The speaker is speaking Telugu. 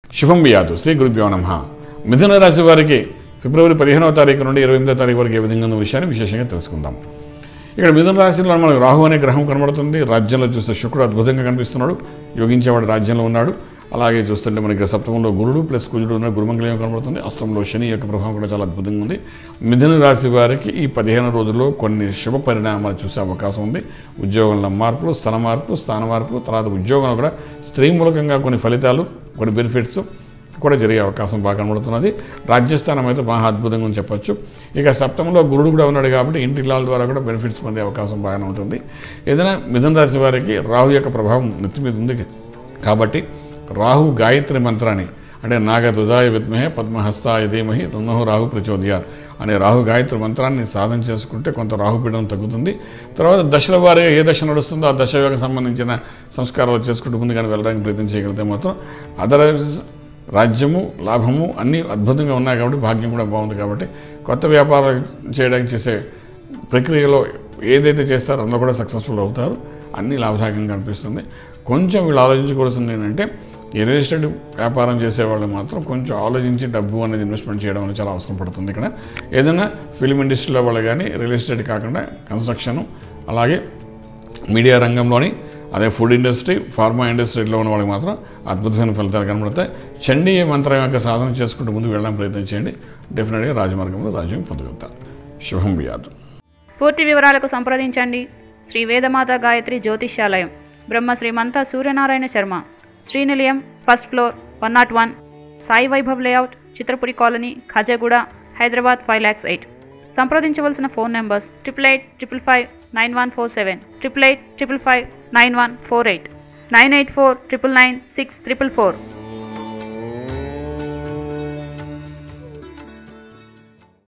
శుభం బియాదు శ్రీ గురుభ్యో నమ మిథున రాశి వారికి ఫిబ్రవరి పదిహేనవ తారీఖు నుండి ఇరవై ఎనిమిదో తారీఖు వరకు ఏ విధంగా ఉన్న విషయాన్ని విశేషంగా తెలుసుకుందాం ఇక్కడ మిథున రాశిలో మనకు రాహు అనే గ్రహం కనబడుతుంది రాజ్యంలో చూస్తే శుక్రుడు అద్భుతంగా కనిపిస్తున్నాడు యోగించేవాడు రాజ్యంలో ఉన్నాడు అలాగే చూస్తుంటే మనకి సప్తమంలో గురుడు ప్లస్ కుజుడు ఉన్న గురుమంగళం కనబడుతుంది అష్టంలో శని యొక్క ప్రభావం కూడా చాలా అద్భుతంగా ఉంది మిథున రాశి వారికి ఈ పదిహేను రోజుల్లో కొన్ని శుభ పరిణామాలు చూసే అవకాశం ఉంది ఉద్యోగంలో మార్పులు స్థల మార్పు స్థాన మార్పు తర్వాత ఉద్యోగంలో కూడా స్త్రీ మూలకంగా కొన్ని ఫలితాలు కొన్ని బెనిఫిట్స్ కూడా జరిగే అవకాశం బాగా కనబడుతున్నది రాజ్యస్థానం అయితే బాగా అద్భుతంగా అని చెప్పొచ్చు ఇక సప్తమంలో గురుడు కూడా ఉన్నాడు కాబట్టి ఇంటి ఇళ్ళ ద్వారా కూడా బెనిఫిట్స్ పొందే అవకాశం బాగానే ఉంటుంది ఏదైనా మిథున రాశి వారికి రాహు యొక్క ప్రభావం నెత్తి మీద ఉంది కాబట్టి రాహు గాయత్రి మంత్రాన్ని అంటే నాగధ్వజాయ విద్మహే పద్మహస్తాయ ధీమహి తన్నహు రాహు ప్రచోదయార్ అనే రాహు గాయత్రి మంత్రాన్ని సాధన చేసుకుంటే కొంత రాహుపీడనం తగ్గుతుంది తర్వాత దశల వారీగా ఏ దశ నడుస్తుందో ఆ దశ యొక్క సంబంధించిన సంస్కారాలు చేసుకుంటూ ముందుగానే వెళ్ళడానికి ప్రయత్నం చేయగలిగితే మాత్రం అదర్వైజ్ రాజ్యము లాభము అన్నీ అద్భుతంగా ఉన్నాయి కాబట్టి భాగ్యం కూడా బాగుంది కాబట్టి కొత్త వ్యాపారాలు చేయడానికి చేసే ప్రక్రియలో ఏదైతే చేస్తారో అందులో కూడా సక్సెస్ఫుల్ అవుతారు అన్నీ లాభదాయకంగా అనిపిస్తుంది కొంచెం వీళ్ళు ఆలోచించుకోవాల్సింది ఏంటంటే ఈ రియల్ ఎస్టేట్ వ్యాపారం చేసేవాళ్ళు మాత్రం కొంచెం ఆలోచించి డబ్బు అనేది ఇన్వెస్ట్మెంట్ చేయడం అనేది చాలా అవసరం పడుతుంది ఇక్కడ ఏదైనా ఫిలిం ఇండస్ట్రీలో వాళ్ళు కానీ రియల్ ఎస్టేట్ కాకుండా కన్స్ట్రక్షను అలాగే మీడియా రంగంలోని అదే ఫుడ్ ఇండస్ట్రీ ఫార్మా ఇండస్ట్రీలో ఉన్న వాళ్ళకి మాత్రం అద్భుతమైన ఫలితాలు కనబడతాయి చండీ మంత్రం యొక్క సాధన చేసుకుంటూ ముందుకు వెళ్ళడానికి ప్రయత్నం చేయండి డెఫినెట్గా రాజమార్గంలో రాజ్యం పొందగలుగుతారు శుభం బియాదు పూర్తి వివరాలకు సంప్రదించండి Shri Vedamata Gayatri Jyotishyalayam Brahma Srimantha Suryanarayana Sharma Srinilayam first floor one nought one Sai Vaibhav layout Chitrapuri colony Khajaguda Hyderabad five lakhs eight సంప్రదించవలసిన phone numbers triple eight triple five nine one four seven triple eight triple five nine one four eight nine eight four triple nine six triple four